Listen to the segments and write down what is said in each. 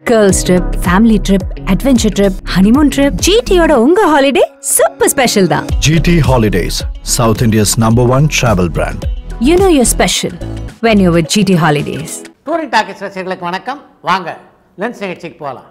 Girls trip family trip adventure trip honeymoon trip ஜிடியோட உங்க holiday super special தான் GT Holidays, South India's number one travel brand. You know your special when you with GT holidays touring talkies ரசிகர்களுக்கு வணக்கம் வாங்க lens நிகழ்ச்சிக்கு போகலாம்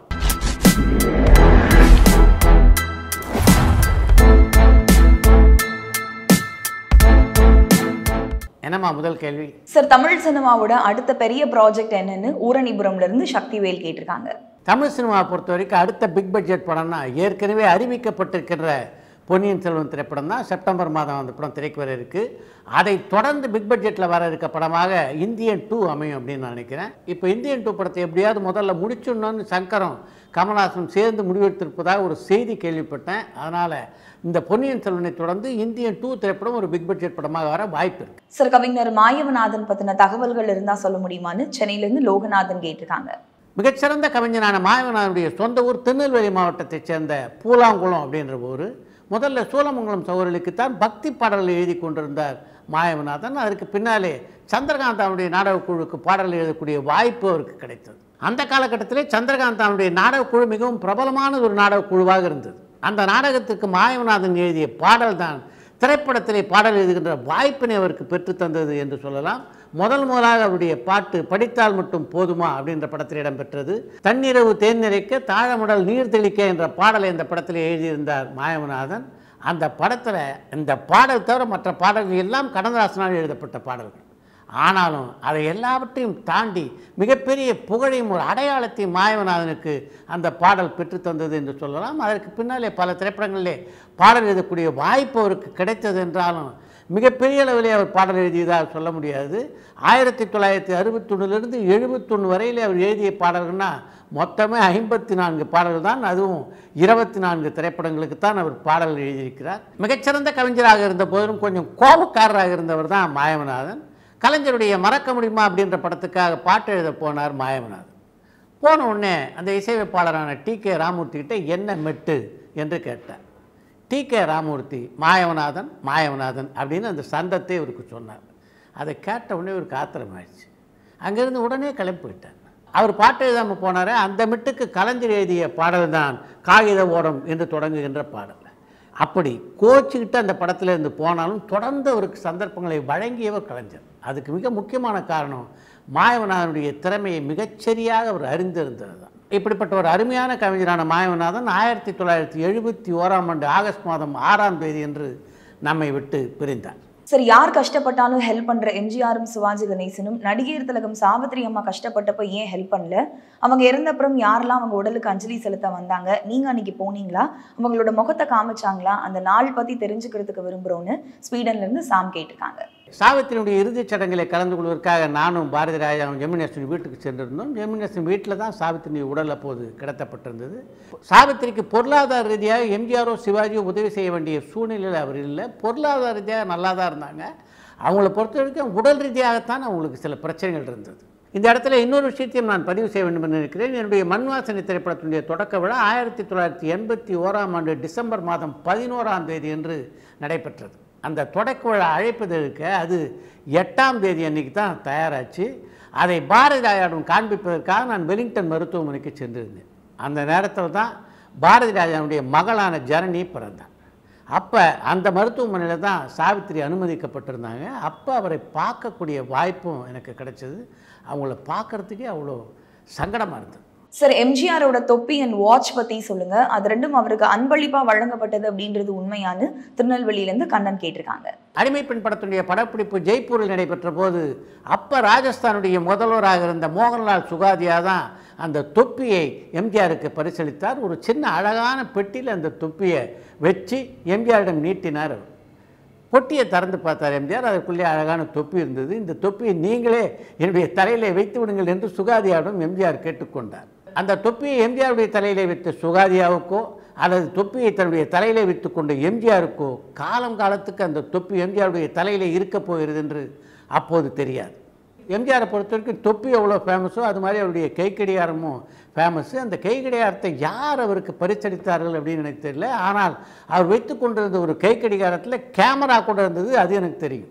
என்னம்மா முதல் கேள்வி சார் தமிழ் சினிமாவோட அடுத்த பெரிய ப்ராஜெக்ட் என்னன்னு ஊரணிபுரம்ல இருந்து சக்திவேல் கேட்டிருக்காங்க தமிழ் சினிமாவை பொறுத்த வரைக்கும் அடுத்த பிக் பட்ஜெட் படம்னா ஏற்கனவே அறிவிக்கப்பட்டிருக்கிற பொன்னியின் செல்வன் திரைப்படம் தான் செப்டம்பர் மாதம் அந்த படம் திரைக்கு வர இருக்கு அதை தொடர்ந்து பிக் பட்ஜெட்டில் வர இருக்க படமாக இந்தியன் டூ அமையும் அப்படின்னு நான் நினைக்கிறேன் இப்போ இந்தியன் டூ படத்தை எப்படியாவது முதல்ல முடிச்சிடணும்னு சங்கரம் கமல்ஹாசன் சேர்ந்து முடிவெடுத்திருப்பதாக ஒரு செய்தி கேள்விப்பட்டேன் அதனால் இந்த பொன்னியின் செல்வனை தொடர்ந்து இந்தியன் டூ திரைப்படம் ஒரு பிக் பட்ஜெட் படமாக வர வாய்ப்பு இருக்கு சார் கவிஞர் மாயவநாதன் பத்தின தகவல்கள் இருந்தா சொல்ல முடியுமான்னு சென்னையில இருந்து லோகநாதன் கேட்டிருக்காங்க மிகச்சிறந்த கவிஞனான மாயவனாருடைய சொந்த ஊர் திருநெல்வேலி மாவட்டத்தைச் சேர்ந்த பூலாங்குளம் அப்படின்ற ஊர் முதல்ல சூலமங்கலம் சௌரலுக்குத்தான் பக்தி பாடல்கள் எழுதி கொண்டிருந்தார் மாயவநாதன் அதற்கு பின்னாலே சந்திரகாந்த் அவனுடைய நாடகக் குழுவுக்கு பாடல் எழுதக்கூடிய வாய்ப்பு அவருக்கு கிடைத்தது அந்த காலகட்டத்திலே சந்திரகாந்த் அவனுடைய நாடகக் குழு மிகவும் பிரபலமான ஒரு நாடகக் குழுவாக இருந்தது அந்த நாடகத்திற்கு மாயவநாதன் எழுதிய பாடல் தான் திரைப்படத்திலே பாடல் எழுதுகின்ற வாய்ப்பினை அவருக்கு பெற்று தந்தது என்று சொல்லலாம் முதல் முதலாக அவருடைய பாட்டு படித்தால் மட்டும் போதுமா அப்படின்ற படத்தில் இடம்பெற்றது தன்னிரவு தேன் நிறைக்க தாழமுடல் நீர் தெளிக்க என்ற பாடலை இந்த படத்தில் எழுதியிருந்தார் மாயவநாதன் அந்த படத்தில் இந்த பாடல் தவிர மற்ற பாடல்கள் எல்லாம் கடந்தராசனால் எழுதப்பட்ட பாடல்கள் ஆனாலும் அதை எல்லாவற்றையும் தாண்டி மிகப்பெரிய புகழையும் ஒரு அடையாளத்தையும் மாயவநாதனுக்கு அந்த பாடல் பெற்றுத்தந்தது என்று சொல்லலாம் அதற்கு பின்னாலே பல திரைப்படங்களிலே பாடல் எழுதக்கூடிய வாய்ப்பு அவருக்கு கிடைத்தது என்றாலும் மிகப்பெரிய அளவிலே அவர் பாடல் எழுதியதாக சொல்ல முடியாது ஆயிரத்தி தொள்ளாயிரத்தி அறுபத்தொன்னுலேருந்து எழுபத்தொன்று வரையிலே அவர் எழுதிய பாடல்கள்னா மொத்தமே ஐம்பத்தி நான்கு பாடல்கள் தான் அதுவும் இருபத்தி நான்கு திரைப்படங்களுக்கு தான் அவர் பாடல் எழுதியிருக்கிறார் மிகச்சிறந்த கவிஞராக இருந்த போதிலும் கொஞ்சம் கோபக்காரராக இருந்தவர் தான் மாயவநாதன் கலைஞருடைய மறக்க முடியுமா அப்படின்ற படத்துக்காக பாட்டு எழுத போனார் மாயவநாதன் போன உடனே அந்த இசையமைப்பாளரான டி கே ராமூர்த்தி கிட்ட என்ன மெட்டு என்று கேட்டார் டி கே ராமூர்த்தி மாயவநாதன் மாயவநாதன் அப்படின்னு அந்த சந்தத்தை இவருக்கு சொன்னார் அதை கேட்ட உடனே இவருக்கு ஆத்திரமாயிடுச்சு அங்கேருந்து உடனே கிளம்பி போயிட்டார் அவர் பாட்டு எழுதாமல் போனார் அந்த மெட்டுக்கு கலைஞர் எழுதிய பாடல் தான் காகித ஓடம் என்று தொடங்குகின்ற பாடல் அப்படி கோச்சிக்கிட்டு அந்த படத்தில் இருந்து போனாலும் தொடர்ந்து அவருக்கு சந்தர்ப்பங்களை வழங்கியவர் கலைஞர் அதுக்கு மிக முக்கியமான காரணம் மாயவநாதனுடைய திறமையை மிகச்சரியாக அவர் அறிந்திருந்தது தான் இப்படிப்பட்ட ஒரு அருமையான கவிஞரான மாயவநாதன் ஆயிரத்தி தொள்ளாயிரத்தி எழுபத்தி ஓராம் ஆண்டு ஆகஸ்ட் மாதம் ஆறாம் தேதி என்று நம்மை விட்டு பிரிந்தார் சார் யார் கஷ்டப்பட்டாலும் ஹெல்ப் பண்ற எம்ஜிஆரும் சிவாஜி கணேசனும் நடிகர் திலகம் சாவித்ரி அம்மா கஷ்டப்பட்டப்ப ஏன் ஹெல்ப் பண்ணல அவங்க இறந்தப்புறம் யாரெல்லாம் அவங்க உடலுக்கு அஞ்சலி செலுத்த வந்தாங்க நீங்க அன்னைக்கு போனீங்களா அவங்களோட முகத்தை காமிச்சாங்களா அந்த நாள் பத்தி தெரிஞ்சுக்கிறதுக்கு விரும்புறோன்னு ஸ்வீடன்ல இருந்து சாம் கேட்டிருக்காங்க சாவித்திரியுடைய இறுதிச் சடங்கில் கலந்து கொள்வதற்காக நானும் பாரதி ராஜாவும் ஜெமினேசன் வீட்டுக்கு சென்றிருந்தோம் ஜெமினேசன் வீட்டில் தான் சாவித்திரி உடல் அப்போது கிடத்தப்பட்டிருந்தது சாவித்திரிக்கு பொருளாதார ரீதியாக எம்ஜிஆரோ சிவாஜியோ உதவி செய்ய வேண்டிய சூழ்நிலையில் அவர் இல்லை பொருளாதார ரீதியாக நல்லா தான் இருந்தாங்க அவங்கள பொறுத்த வரைக்கும் உடல் ரீதியாகத்தான் அவங்களுக்கு சில பிரச்சனைகள் இருந்தது இந்த இடத்துல இன்னொரு விஷயத்தையும் நான் பதிவு செய்ய வேண்டும் என்று நினைக்கிறேன் என்னுடைய மண்வாசனை திரைப்படத்தினுடைய தொடக்க விழா ஆயிரத்தி தொள்ளாயிரத்தி எண்பத்தி ஓராம் ஆண்டு டிசம்பர் மாதம் பதினோராம் தேதி என்று நடைபெற்றது அந்த தொடக்க விழா அழைப்பதற்கு அது எட்டாம் தேதி அன்னைக்கு தான் தயாராச்சு அதை பாரதி ராஜாவிடம் காண்பிப்பதற்காக நான் வெலிங்டன் மருத்துவமனைக்கு சென்றிருந்தேன் அந்த நேரத்தில் தான் பாரதி ராஜாவுடைய மகளான ஜனனி பிறந்தார் அப்போ அந்த மருத்துவமனையில் தான் சாவித்திரி அனுமதிக்கப்பட்டிருந்தாங்க அப்போ அவரை பார்க்கக்கூடிய வாய்ப்பும் எனக்கு கிடைச்சது அவங்கள பார்க்கறதுக்கே அவ்வளோ சங்கடமாக இருந்தது சார் எம்ஜிஆரோட தொப்பி அண்ட் வாட்ச் பத்தி சொல்லுங்க அது ரெண்டும் அவருக்கு அன்பளிப்பா வழங்கப்பட்டது அப்படின்றது உண்மையான்னு திருநெல்வேலியில இருந்து கண்ணன் கேட்டிருக்காங்க அடிமை பெண் படத்துடைய படப்பிடிப்பு ஜெய்ப்பூரில் நடைபெற்ற போது அப்போ ராஜஸ்தானுடைய முதல்வராக இருந்த மோகன்லால் சுகாதியா தான் அந்த தொப்பியை எம்ஜிஆருக்கு பரிசளித்தார் ஒரு சின்ன அழகான பெட்டியில் அந்த தொப்பியை வச்சு எம்ஜிஆரிடம் நீட்டினார் அவர். பொட்டியை திறந்து பார்த்தார் எம்ஜிஆர் அதற்குள்ளே அழகான தொப்பி இருந்தது இந்த தொப்பியை நீங்களே என்னுடைய தலையிலே வைத்து விடுங்கள் என்று சுகாதியாவிடம் எம்ஜிஆர் கேட்டுக்கொண்டார் அந்த தொப்பியை எம்ஜிஆருடைய தலையிலே வைத்த சுகாதியாவுக்கோ அல்லது தொப்பியை தன்னுடைய தலையிலே வைத்துக்கொண்ட எம்ஜிஆருக்கோ காலம் காலத்துக்கு அந்த தொப்பி எம்ஜிஆருடைய தலையிலே இருக்கப் போகிறது என்று அப்போது தெரியாது எம்ஜிஆரை பொறுத்த வரைக்கும் தொப்பி எவ்வளோ ஃபேமஸோ அது மாதிரி அவருடைய கைக்கடிகாரமும் ஃபேமஸ்ஸு அந்த கைக்கடிகாரத்தை யார் அவருக்கு பரிசளித்தார்கள் அப்படின்னு எனக்கு தெரியல ஆனால் அவர் வைத்து கொண்டிருந்த ஒரு கைக்கடிகாரத்தில் கேமரா கூட இருந்தது அது எனக்கு தெரியும்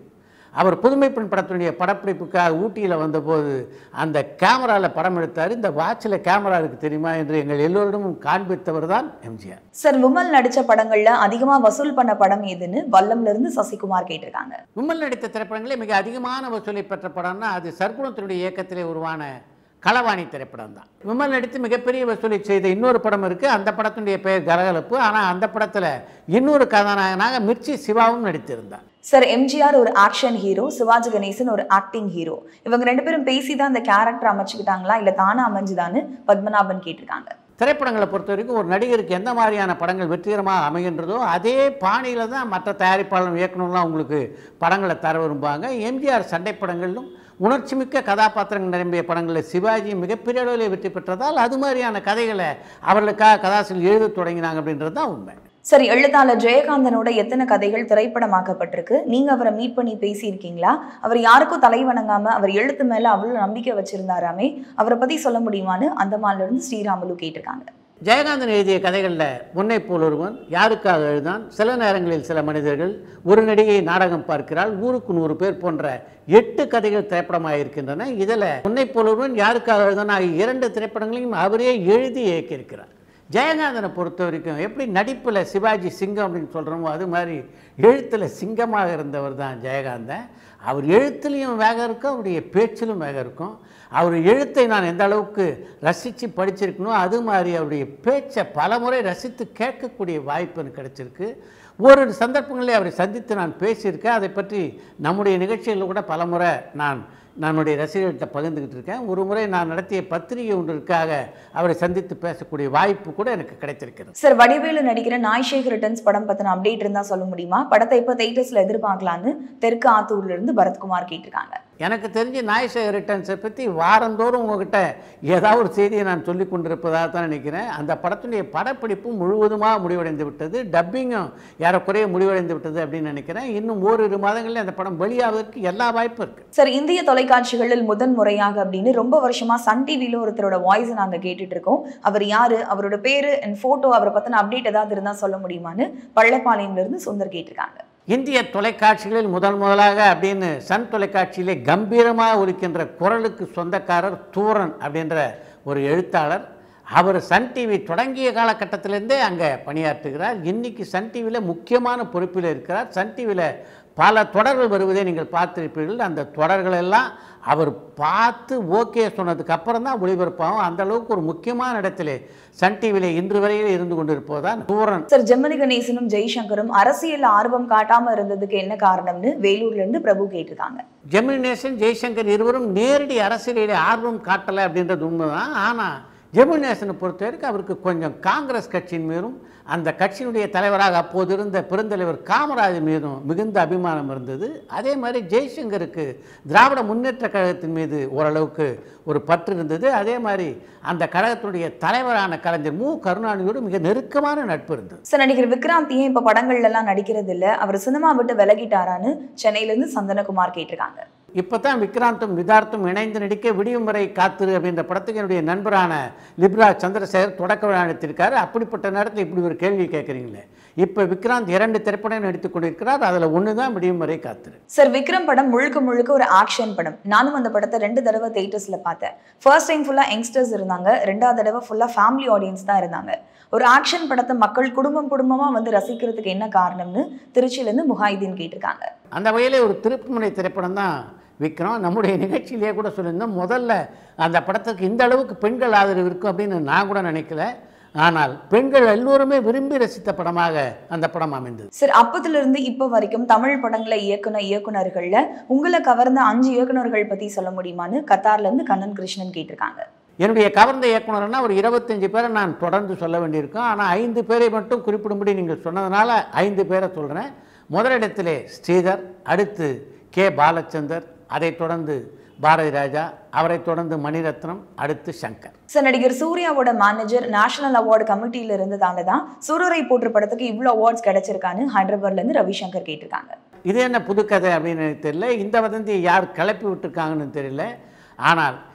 அவர் புதுமை பெண் படத்தினுடைய படப்பிடிப்புக்காக ஊட்டியில் வந்தபோது அந்த கேமராவில் படம் எடுத்தார் இந்த வாட்சில் கேமரா இருக்கு தெரியுமா என்று எங்கள் எல்லோரிடமும் காண்பித்தவர் தான் எம்ஜிஆர் சார் விமல் நடிச்ச படங்கள்ல அதிகமா வசூல் பண்ண படம் எதுன்னு வல்லம்ல இருந்து சசிகுமார் கேட்டிருக்காங்க விமல் நடித்த திரைப்படங்களே மிக அதிகமான வசூலை பெற்ற படம்னா அது சர்க்குணத்தினுடைய இயக்கத்திலே உருவான களவாணி திரைப்படம் தான் விமல் நடித்து மிகப்பெரிய வசூலை செய்த இன்னொரு படம் இருக்குது அந்த படத்தினுடைய பெயர் கலகலப்பு ஆனால் அந்த படத்தில் இன்னொரு கதாநாயகனாக மிர்ச்சி சிவாவும் நடித்திருந்தார் சார் எம்ஜிஆர் ஒரு ஆக்ஷன் ஹீரோ சிவாஜி கணேசன் ஒரு ஆக்டிங் ஹீரோ இவங்க ரெண்டு பேரும் பேசி தான் அந்த கேரக்டர் அமைச்சுக்கிட்டாங்களா இல்ல தானா அமைஞ்சுதான்னு பத்மநாபன் கேட்டிருக்காங்க திரைப்படங்களை பொறுத்த வரைக்கும் ஒரு நடிகருக்கு எந்த மாதிரியான படங்கள் வெற்றிகரமாக அமைகின்றதோ அதே பாணியில் தான் மற்ற தயாரிப்பாளர் இயக்குனர்லாம் உங்களுக்கு படங்களை தர விரும்புவாங்க எம்ஜிஆர் சண்டை படங்களிலும் உணர்ச்சிமிக்க கதாபாத்திரங்கள் நிரம்பிய படங்களில் சிவாஜி மிகப்பெரிய அளவில் வெற்றி பெற்றதால் அது மாதிரியான கதைகளை அவர்களுக்காக கதாசிரியர் எழுத தொடங்கினாங்க அப்படின்றது தான் உண்மை சரி எழுத்தாளர் ஜெயகாந்தனோட எத்தனை கதைகள் திரைப்படமாக்கப்பட்டிருக்கு நீங்க அவரை மீட் பண்ணி பேசியிருக்கீங்களா அவர் யாருக்கும் தலை வணங்காம அவர் எழுத்து மேல அவ்வளவு நம்பிக்கை வச்சிருந்தாராமே அவரை பத்தி சொல்ல முடியுமான்னு அந்தமான்ல இருந்து ஸ்ரீராமுலு கேட்டிருக்காங்க ஜெயகாந்தன் எழுதிய கதைகளில் முன்னை போல் ஒருவன் யாருக்காக எழுதான் சில நேரங்களில் சில மனிதர்கள் ஒரு நடிகை நாடகம் பார்க்கிறாள் ஊருக்கு நூறு பேர் போன்ற எட்டு கதைகள் திரைப்படமாக இருக்கின்றன இதில் முன்னை போல் ஒருவன் யாருக்காக எழுதான் ஆகிய இரண்டு திரைப்படங்களையும் அவரே எழுதி இயக்கியிருக்கிறார் ஜெயகாந்தனை பொறுத்த வரைக்கும் எப்படி நடிப்பில் சிவாஜி சிங்கம் அப்படின்னு சொல்கிறோமோ அது மாதிரி எழுத்தில் சிங்கமாக இருந்தவர் தான் ஜெயகாந்தன் அவர் எழுத்துலேயும் வேகம் இருக்கும் அவருடைய பேச்சிலும் வேகம் இருக்கும் அவர் எழுத்தை நான் எந்த அளவுக்கு ரசித்து படிச்சிருக்கணும் அது மாதிரி அவருடைய பேச்சை பலமுறை ரசித்து கேட்கக்கூடிய வாய்ப்பு எனக்கு கிடைச்சிருக்கு ஒரு சந்தர்ப்பங்களில் அவரை சந்தித்து நான் பேசியிருக்கேன் அதை பற்றி நம்முடைய நிகழ்ச்சிகளில் கூட பலமுறை நான் நம்முடைய ரசிகர்கள்ட்ட பகிர்ந்துக்கிட்டு இருக்கேன் ஒரு முறை நான் நடத்திய பத்திரிகை ஒன்றிற்காக அவரை சந்தித்து பேசக்கூடிய வாய்ப்பு கூட எனக்கு கிடைத்திருக்கிறது சார் வடிவேலு நடிக்கிற நாய்ஷேக் ரிட்டர்ன்ஸ் படம் பத்தின அப்டேட் இருந்தா சொல்ல முடியுமா படத்தை இப்போ தேட்டர்ஸ்ல எதிர்பார்க்கலான்னு தெற்கு ஆத்தூர்ல இருந்து பரத்குமார் கேட்டிருக்காங்க எனக்கு தெரிஞ்சு நாய்சேகர் ரிட்டர்ன்ஸை பற்றி வாரந்தோறும் உங்ககிட்ட ஏதாவது ஒரு செய்தியை நான் சொல்லி கொண்டிருப்பதாக தான் நினைக்கிறேன் அந்த படத்துடைய படப்பிடிப்பு முழுவதுமாக முடிவடைந்து விட்டது டப்பிங்கும் ஏறக்குறைய முடிவடைந்து விட்டது அப்படின்னு நினைக்கிறேன் இன்னும் ஓரிரு மாதங்களில் அந்த படம் வெளியாவதற்கு எல்லா வாய்ப்பும் இருக்குது சார் இந்திய தொலைக்காட்சிகளில் முதன் முறையாக அப்படின்னு ரொம்ப வருஷமா சன் டிவில ஒருத்தரோட வாய்ஸ் நாங்க கேட்டுட்டு இருக்கோம் அவர் யாரு அவரோட பேரு அண்ட் போட்டோ அவரை பத்தின அப்டேட் ஏதாவது இருந்தா சொல்ல முடியுமான்னு பள்ளப்பாளையம்ல இருந்து சுந்தர் கேட்டிருக்காங்க இந்திய தொலைக்காட்சிகளில் முதல் முதலாக அப்படின்னு சன் தொலைக்காட்சியிலே கம்பீரமாக ஒலிக்கின்ற குரலுக்கு சொந்தக்காரர் தூரன் அப்படின்ற ஒரு எழுத்தாளர் அவர் சன் டிவி தொடங்கிய காலகட்டத்திலேருந்தே அங்கே பணியாற்றுகிறார் இன்னைக்கு சன் டிவியில் முக்கியமான பொறுப்பில் இருக்கிறார் சன் டிவியில் பல தொடர்கள் வருவதை நீங்கள் பார்த்திருப்பீர்கள் அந்த தொடர்கள் எல்லாம் அவர் பார்த்து ஓகே சொன்னதுக்கு அப்புறம் தான் ஒளிபரப்பாகும் அந்த அளவுக்கு ஒரு முக்கியமான இடத்திலே சன் டிவியில் இன்று வரையில் இருந்து கொண்டிருப்பதுதான் தூரன் சார் ஜெமினி கணேசனும் ஜெய்சங்கரும் அரசியல் ஆர்வம் காட்டாம இருந்ததுக்கு என்ன காரணம்னு வேலூர்ல இருந்து பிரபு கேட்டிருக்காங்க ஜெமினேசன் ஜெய்சங்கர் இருவரும் நேரடி அரசியலில் ஆர்வம் காட்டலை அப்படின்றது உண்மைதான் ஆனால் ஜெமினேசனை பொறுத்த வரைக்கும் அவருக்கு கொஞ்சம் காங்கிரஸ் கட்சியின் மீதும் அந்த கட்சியினுடைய தலைவராக அப்போது இருந்த பெருந்தலைவர் காமராஜர் மீதும் மிகுந்த அபிமானம் இருந்தது அதே மாதிரி ஜெய்சங்கருக்கு திராவிட முன்னேற்ற கழகத்தின் மீது ஓரளவுக்கு ஒரு பற்று இருந்தது அதே மாதிரி அந்த கழகத்தினுடைய தலைவரான கலைஞர் மு கருணாநிதியோடு மிக நெருக்கமான நட்பு இருந்தது சார் நடிகர் விக்ராந்த் ஏன் இப்ப படங்கள்ல எல்லாம் நடிக்கிறது இல்ல அவர் சினிமா விட்டு விலகிட்டாரான்னு சென்னையில இருந்து சந்தனகுமார் கேட்டிருக்காங்க இப்போ தான் விக்ராந்தும் விதார்த்தும் இணைந்து நடிக்க விடியும் வரை காத்திரு அப்படின்ற படத்துக்கு என்னுடைய நண்பரான லிப்ரா சந்திரசேகர் தொடக்க விழா நடத்தியிருக்காரு அப்படிப்பட்ட நேரத்தில் இப்படி ஒரு கேள்வி கேட்குறீங்களே இப்போ விக்ராந்த் இரண்டு திரைப்படம் நடித்துக் கொண்டிருக்கிறார் அதில் ஒன்று தான் விடியும் வரை காத்திரு சார் விக்ரம் படம் முழுக்க முழுக்க ஒரு ஆக்ஷன் படம் நானும் அந்த படத்தை ரெண்டு தடவை தேட்டர்ஸ்ல பார்த்தேன் ஃபர்ஸ்ட் டைம் ஃபுல்லா யங்ஸ்டர்ஸ் இருந்தாங்க ரெண்டாவது தடவை ஃபுல்லா ஃபேமிலி ஆடியன்ஸ் தான் இருந்தாங்க ஒரு ஆக்ஷன் படத்தை மக்கள் குடும்பம் குடும்பமா வந்து ரசிக்கிறதுக்கு என்ன காரணம்னு திருச்சியில இருந்து முஹாயிதீன் கேட்டிருக்காங்க அந்த வகையில் ஒரு திருப்புமுனை திரைப்படம் தான் விக்ரம் நம்முடைய நிகழ்ச்சியிலேயே கூட சொல்லியிருந்தோம் முதல்ல அந்த படத்துக்கு இந்த அளவுக்கு பெண்கள் ஆதரவு இருக்கும் அப்படின்னு நான் கூட நினைக்கல ஆனால் பெண்கள் எல்லோருமே விரும்பி ரசித்த படமாக அந்த படம் அமைந்தது சார் அப்பத்துல இருந்து இப்ப வரைக்கும் தமிழ் படங்களை இயக்குன இயக்குனர்கள்ல உங்களை கவர்ந்த அஞ்சு இயக்குனர்கள் பத்தி சொல்ல முடியுமான்னு கத்தார்ல இருந்து கண்ணன் கிருஷ்ணன் கேட்டிருக்காங்க என்னுடைய கவர்ந்த இயக்குனர்னா ஒரு இருபத்தஞ்சு பேரை நான் தொடர்ந்து சொல்ல வேண்டியிருக்கும் ஆனால் ஐந்து பேரை மட்டும் குறிப்பிடும்படி நீங்கள் சொன்னதுனால ஐந்து பேரை சொல்கிறேன் முதலிடத்திலே ஸ்ரீதர் அடுத்து கே பாலச்சந்தர் அதைத் தொடர்ந்து பாரதி ராஜா அவரைத் தொடர்ந்து மணிரத்னம் அடுத்து சங்கர் சார் நடிகர் சூர்யாவோட மேனேஜர் நேஷனல் அவார்டு கமிட்டியில இருந்ததால தான் சூரரை போற்று படத்துக்கு இவ்வளவு அவார்ட்ஸ் கிடைச்சிருக்கான்னு ஹைதராபாத்ல இருந்து ரவிசங்கர் கேட்டிருக்காங்க இது என்ன புதுக்கதை அப்படின்னு எனக்கு தெரியல இந்த வதந்தியை யார் கிளப்பி விட்டுருக்காங்கன்னு தெரியல ஆனால்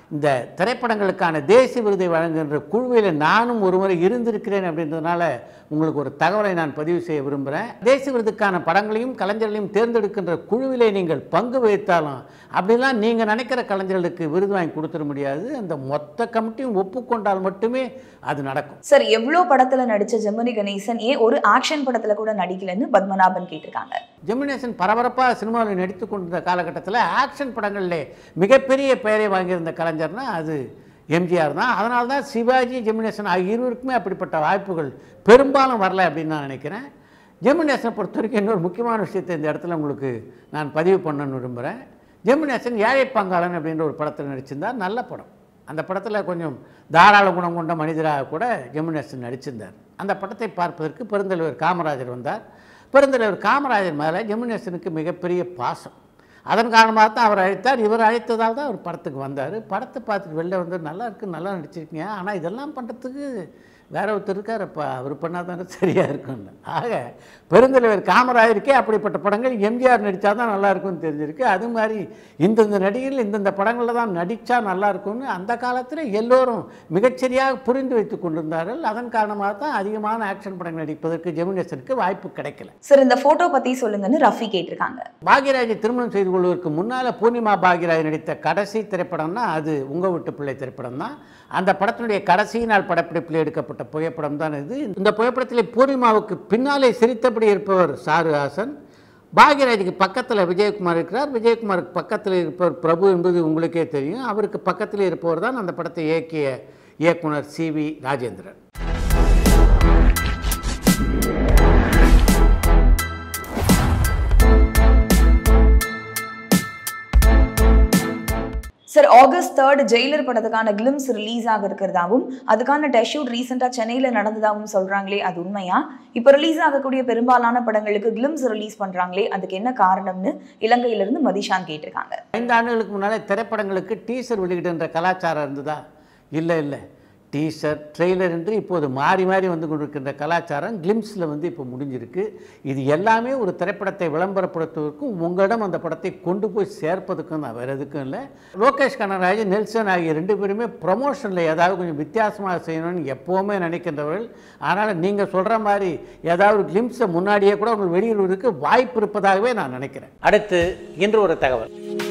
இந்த திரைப்படங்களுக்கான தேசிய விருதை வழங்குகின்ற குழுவில் நானும் ஒருமுறை இருந்திருக்கிறேன் அப்படின்றதுனால உங்களுக்கு ஒரு தகவலை நான் பதிவு செய்ய விரும்புகிறேன் தேசிய விருதுக்கான படங்களையும் கலைஞர்களையும் தேர்ந்தெடுக்கின்ற குழுவிலே நீங்கள் பங்கு வகித்தாலும் அப்படிலாம் நீங்கள் நினைக்கிற கலைஞர்களுக்கு விருது வாங்கி கொடுத்துட முடியாது அந்த மொத்த கமிட்டியும் ஒப்புக்கொண்டால் மட்டுமே அது நடக்கும் சார் எவ்வளோ படத்துல நடிச்ச ஜெமினி கணேசன் ஏன் ஒரு ஆக்ஷன் படத்துல கூட நடிக்கலன்னு பத்மநாபன் கேட்டிருக்காங்க ஜெமினேசன் பரபரப்பாக சினிமாவில் நடித்து கொண்டிருந்த காலகட்டத்தில் ஆக்ஷன் படங்களில் மிகப்பெரிய பெயரை வாங்கியிருந்த கலைஞர்னா அது எம்ஜிஆர் தான் அதனால தான் சிவாஜி ஜெமினேசன் ஆகிய இருவருக்குமே அப்படிப்பட்ட வாய்ப்புகள் பெரும்பாலும் வரல அப்படின்னு நான் நினைக்கிறேன் ஜெமினேசனை பொறுத்த வரைக்கும் இன்னொரு முக்கியமான விஷயத்தை இந்த இடத்துல உங்களுக்கு நான் பதிவு பண்ணணும்னு விரும்புகிறேன் ஜெமினேசன் ஏழை பங்காளன் அப்படின்ற ஒரு படத்தில் நடிச்சிருந்தார் நல்ல படம் அந்த படத்தில் கொஞ்சம் தாராள குணம் கொண்ட மனிதராக கூட ஜெமினேசன் நடிச்சிருந்தார் அந்த படத்தை பார்ப்பதற்கு பெருந்தலைவர் காமராஜர் வந்தார் பெருந்தலைவர் காமராஜர் மேலே ஜெமினேசனுக்கு மிகப்பெரிய பாசம் அதன் காரணமாக தான் அவர் அழைத்தார் இவர் அழைத்ததால் தான் அவர் படத்துக்கு வந்தார் படத்தை பார்த்துட்டு வெளில வந்து நல்லா இருக்கு நல்லா நடிச்சிருக்கீங்க ஆனால் இதெல்லாம் பண்ணுறதுக்கு வேற ஒருத்தர் இருக்காரப்பா அவர் பண்ணால் தானே சரியாக இருக்கும்னு ஆக பெருந்தலைவர் காமராஜருக்கே அப்படிப்பட்ட படங்கள் எம்ஜிஆர் நடித்தா தான் நல்லா இருக்கும்னு தெரிஞ்சிருக்கு அது மாதிரி இந்தந்த நடிகர்கள் இந்தந்த படங்களில் தான் நடித்தா நல்லா இருக்கும்னு அந்த காலத்தில் எல்லோரும் மிகச்சரியாக புரிந்து வைத்து கொண்டிருந்தார்கள் அதன் காரணமாக தான் அதிகமான ஆக்ஷன் படங்கள் நடிப்பதற்கு ஜெமினேசனுக்கு வாய்ப்பு கிடைக்கல சார் இந்த போட்டோ பத்தி சொல்லுங்கன்னு ரஃபி கேட்டிருக்காங்க பாக்யராஜை திருமணம் செய்து கொள்வதற்கு முன்னால் பூர்ணிமா பாக்யராஜ் நடித்த கடைசி திரைப்படம்னா அது உங்கள் வீட்டு பிள்ளை திரைப்படம் தான் அந்த படத்தினுடைய கடைசி நாள் படப்பிடிப்பில் எடுக்கப்பட்ட புகைப்படம் தான் இது இந்த புகைப்படத்தில் பூர்ணிமாவுக்கு பின்னாலே சிரித்தபடி இருப்பவர் சாருஹாசன் பாக்யராஜுக்கு பக்கத்தில் விஜயகுமார் இருக்கிறார் விஜயகுமாருக்கு பக்கத்தில் இருப்பவர் பிரபு என்பது உங்களுக்கே தெரியும் அவருக்கு பக்கத்தில் இருப்பவர் தான் அந்த படத்தை இயக்கிய இயக்குனர் C V Rajendran sir August third Jailer படத்துக்கான கிளிம்ஸ் ரிலீஸ் ஆக இருக்கிறதாவும் அதுக்கான டெஷூட் ரீசெண்டாக சென்னையில் நடந்ததாகவும் சொல்றாங்களே அது உண்மையா இப்போ ரிலீஸ் ஆகக்கூடிய பெரும்பாலான படங்களுக்கு கிளிம்ஸ் ரிலீஸ் பண்றாங்களே அதுக்கு என்ன காரணம்னு இலங்கையிலிருந்து மதிஷான் கேட்டிருக்காங்க ஐந்து ஆண்டுகளுக்கு முன்னாலே திரைப்படங்களுக்கு டீசர் வெளியிடுகின்ற கலாச்சாரம் இருந்ததா இல்லை இல்லை டீசர் ட்ரெய்லர் என்று இப்போது மாறி மாறி வந்து கொண்டிருக்கின்ற கலாச்சாரம் கிளிம்ஸில் வந்து இப்போ முடிஞ்சிருக்கு இது எல்லாமே ஒரு திரைப்படத்தை விளம்பரப்படுத்துவதற்கும் உங்களிடம் அந்த படத்தை கொண்டு போய் சேர்ப்பதுக்கும் தான் வேறு எதுக்கும் இல்லை லோகேஷ் கனகராஜ் நெல்சன் ஆகிய ரெண்டு பேருமே ப்ரொமோஷனில் ஏதாவது கொஞ்சம் வித்தியாசமாக செய்யணும்னு எப்போவுமே நினைக்கின்றவர்கள் அதனால் நீங்கள் சொல்கிற மாதிரி ஏதாவது கிளிம்ஸை முன்னாடியே கூட உங்களுக்கு வெளியிடுவதற்கு வாய்ப்பு இருப்பதாகவே நான் நினைக்கிறேன் அடுத்து இன்று ஒரு தகவல்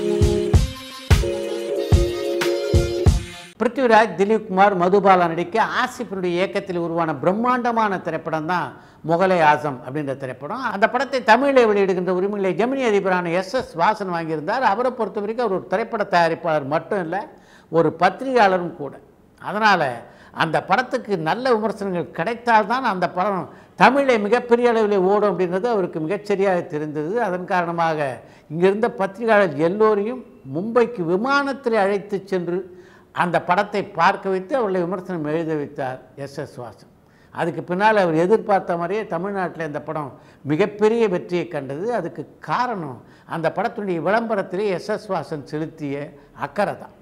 பிருத்திவிராஜ் திலீப் குமார் மதுபாலா நடிக்க ஆசிஃபினுடைய இயக்கத்தில் உருவான பிரம்மாண்டமான திரைப்படம் தான் முகலை ஆசம் அப்படின்ற திரைப்படம் அந்த படத்தை தமிழில் வெளியிடுகின்ற உரிமைகளை ஜெமினி அதிபரான எஸ் எஸ் வாசன் வாங்கியிருந்தார் அவரை பொறுத்த வரைக்கும் அவர் ஒரு திரைப்பட தயாரிப்பாளர் மட்டும் இல்லை ஒரு பத்திரிகையாளரும் கூட அதனால் அந்த படத்துக்கு நல்ல விமர்சனங்கள் கிடைத்தால்தான் அந்த படம் தமிழை மிகப்பெரிய அளவில் ஓடும் அப்படின்றது அவருக்கு மிகச்சரியாக தெரிந்தது அதன் காரணமாக இங்கிருந்த பத்திரிகையாளர் எல்லோரையும் மும்பைக்கு விமானத்தில் அழைத்து சென்று அந்த படத்தை பார்க்க வைத்து அவர்களை விமர்சனம் எழுத வைத்தார் எஸ் எஸ் வாசன் அதுக்கு பின்னால் அவர் எதிர்பார்த்த மாதிரியே தமிழ்நாட்டில் இந்த படம் மிகப்பெரிய வெற்றியை கண்டது அதுக்கு காரணம் அந்த படத்துடைய விளம்பரத்திலே எஸ் எஸ் வாசன் செலுத்திய அக்கறை தான்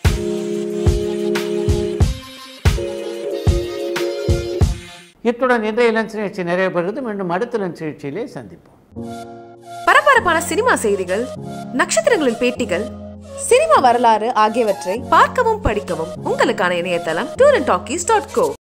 இத்துடன் இன்றைய லஞ்ச் நிகழ்ச்சி நிறைவு பெறுகிறது மீண்டும் அடுத்த லஞ்ச் நிகழ்ச்சியிலே சந்திப்போம் பரபரப்பான சினிமா செய்திகள் நட்சத்திரங்களின் பேட்டிகள் சினிமா வரலாறு ஆகியவற்றை பார்க்கவும் படிக்கவும் உங்களுக்கான இணையதளம் tour and talkies dot go